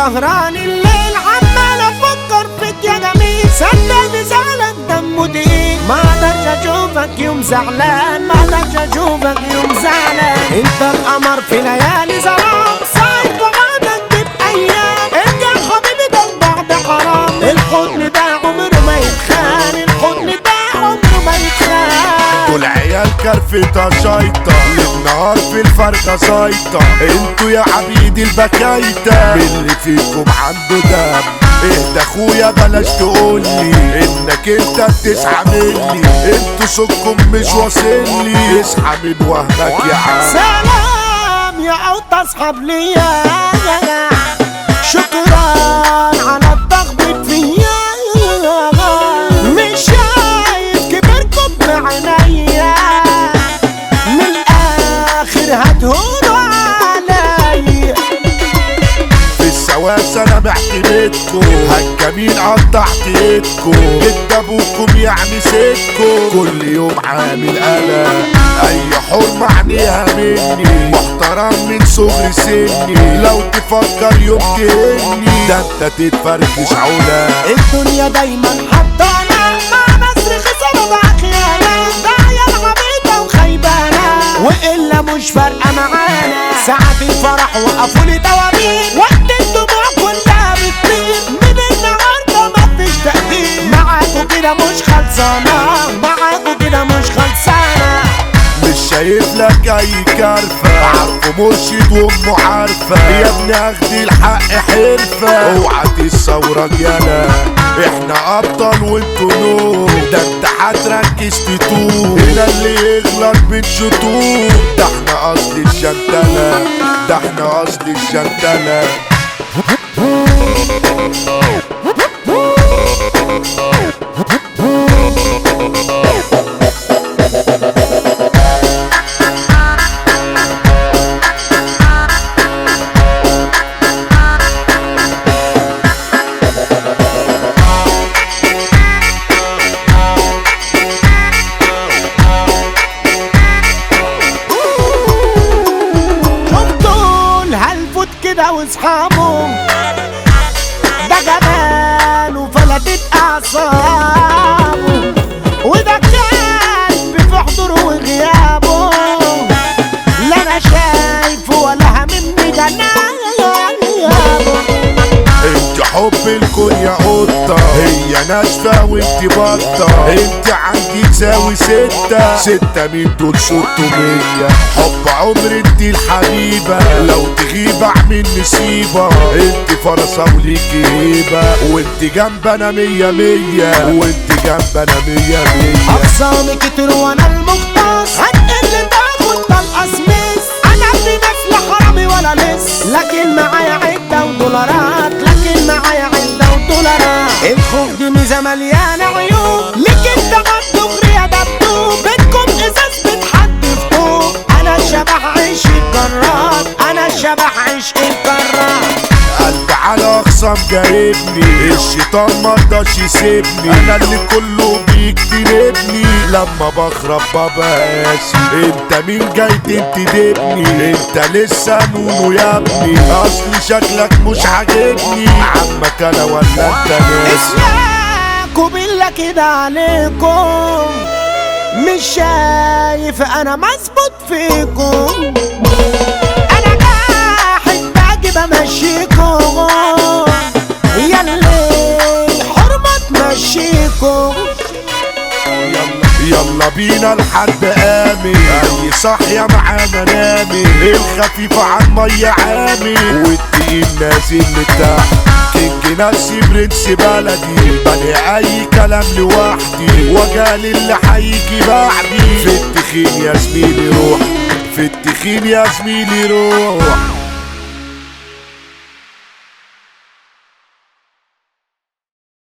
سهران الليل عمال افكر فيك يا جميل صدقني زعلك دمه تقيل ما اقدرش اشوفك يوم زعلان ما اقدرش اشوفك يوم زعلان انت القمر في ليالي ظلام صاير بعدك بايام انت يا حبيبي ده البعد حرام الحضن ده عمره ما يتخان الحضن ده عمره ما يتخان دول عيال كرفتة شايطة النهار في الفرقة زايطة انتوا يا عبيد البكايتة اللي فيكم عنده دم اهدى اخويا بلاش تقولي انك انت بتسعى مني انتوا صوتكم مش واصلي اصحى من وهمك يا عم سلام يا اوطى اصحاب ليا شكرا على الضغط فيا مش شايف كبركم بعينيا من الاخر هتهونوا عليا في السواس انا معتمدكم هالجميل قطعت ايدكم جد ابوكم يعني سيدكم كل يوم عامل قلق اي حرمة عنيها مني محترم من صغر سني لو تفكر يوم تهني ده انت تتفركش علا الدنيا دايما حطانا مع ناس رخيصة ومع خيانة داعية العبيطة وخيبانة وإلا مش فارقة معانا ساعة الفرح وقفوا لي دوامين وقت الدموع كلها بتطير من النهاردة مفيش تقدير معاكوا كده مش خلصانة معاكوا كده مش خلصانة مش شايف لك اي كرفة عارفه مرشد وامه عارفة يا ابني اخدي الحق حرفة اوعى تتصورك يالا احنا ابطال وانتوا نور ده انت هتركز تتوه هنا اللي يغلط بنشطوه ده احنا اصل الشنتلة ده احنا اصل الشنتلة شفتوا الهلفوت كده واصحابه ده جبان وفلتت اعصابه وده كان في حضوره وغيابه لا انا شايفه ولا هممني ده نايابه انت حب الكون يا قطة هي ناشفة وانت بطة انت عندي تساوي ستة ستة من دول ستمية حب عمر انت الحبيبة لو تغيب اعمل نسيبة انت فرصة وليكي هيبة وانت جنب انا مية مية وانت جنب انا مية مية اقسامي كتر وانا المختص هنقل تاخد طلقه سميث انا ابني ناس لا حرامي ولا لص لكن معايا عده ودولارات لكن معايا عده ودولارات الخوف دي ميزه مليانه عيوب ليك انت غد يا دبدوب بيتكم ازاز بتحدف طوب انا شبح عيش الجراد انا شبح عيش الجراد قلب على اخصام جايبني الشيطان مرضاش يسيبني انا اللي كله بيكتنبني لما بخرب بابا قاسي انت مين جاي تنتدبني انت لسه نونو يا ابني اصل شكلك مش عاجبني عمك انا ولا انت ناسي اسمعكوا بالله كده عليكم مش شايف انا مظبوط فيكم انا جاحد باجي بمشيكم يا الليل حرمة تمشيكم يلا بينا لحد قامي اي صاحية معانا نامي الخفيف عن مية عامي والتقيل نازل لتحت كينج نفسي برنس بلدي بني اي كلام لوحدي وجالي اللي هيجي بعدي في التخين يا زميلي روح في التخين يا زميلي روح